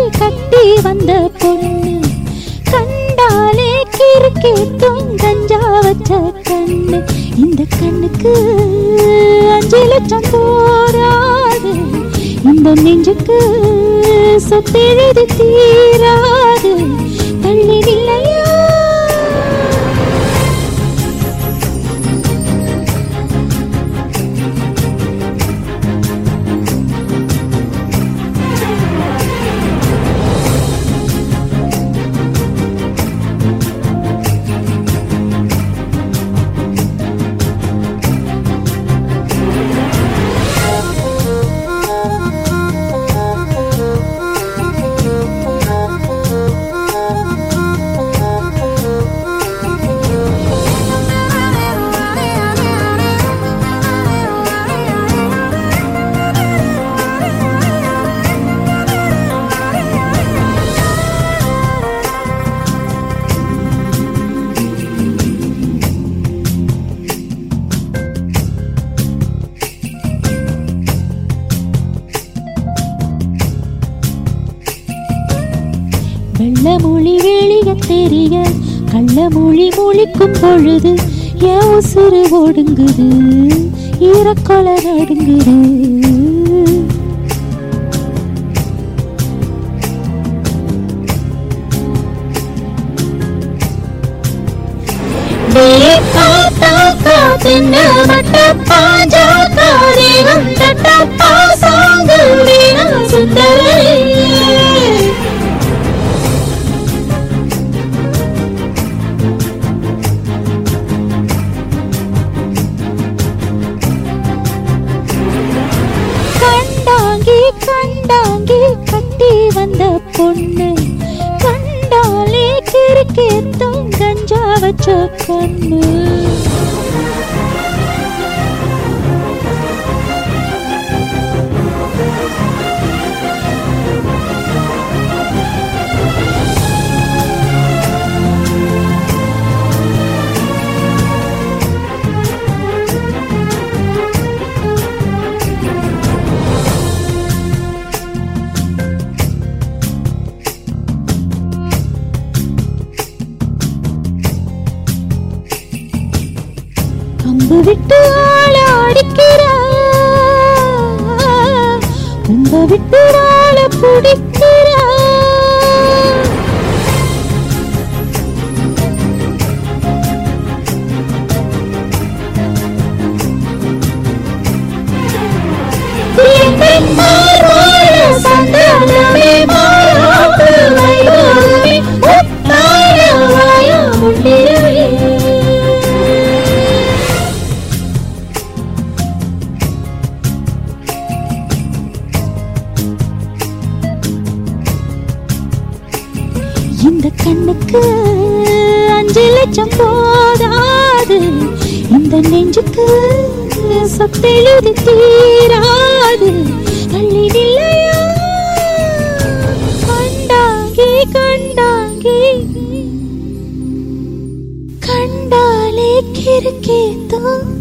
கட்டி வந்த பொண்ணு கண்டாலே கிறுக்கேத்தும் கஞ்சா வச்ச கண்ணு இந்த கண்ணுக்கு அஞ்சு லட்சம் போராது இந்த நெஞ்சுக்கு சொத்தெழுதி தீராது தள்ளி நில்லையா வெள்ள மொழி வெளிய தெரிய கள்ள மொழி மொழிக்கும் பொழுது என் உசுறு ஒடுங்குது ஈரக்கொலை நடுங்குது சுந்தரே கண்டாங்கி கண்டாங்கி கட்டி வந்த பொண்ணு கண்டாலே கிறுக்கேத்தும் கஞ்சா வச்ச கண்ணு கம்பு விட்டு ஆள அடிக்கிறா கும்ப விட்டு ஆள பிடிக்கிறா சந்தனமே மாறாப்பு வைரோமே ஒத்தாய வாயா முன்னிரவே இந்த கண்ணுக்கு அஞ்சு லட்சம் போதாது இந்த நெஞ்சுக்கு சொத்தெழுதி தீராது தள்ளி நில்லையா கண்டாங்கி கண்டாங்கி கண்டாலே கிறுக்கேத்தோ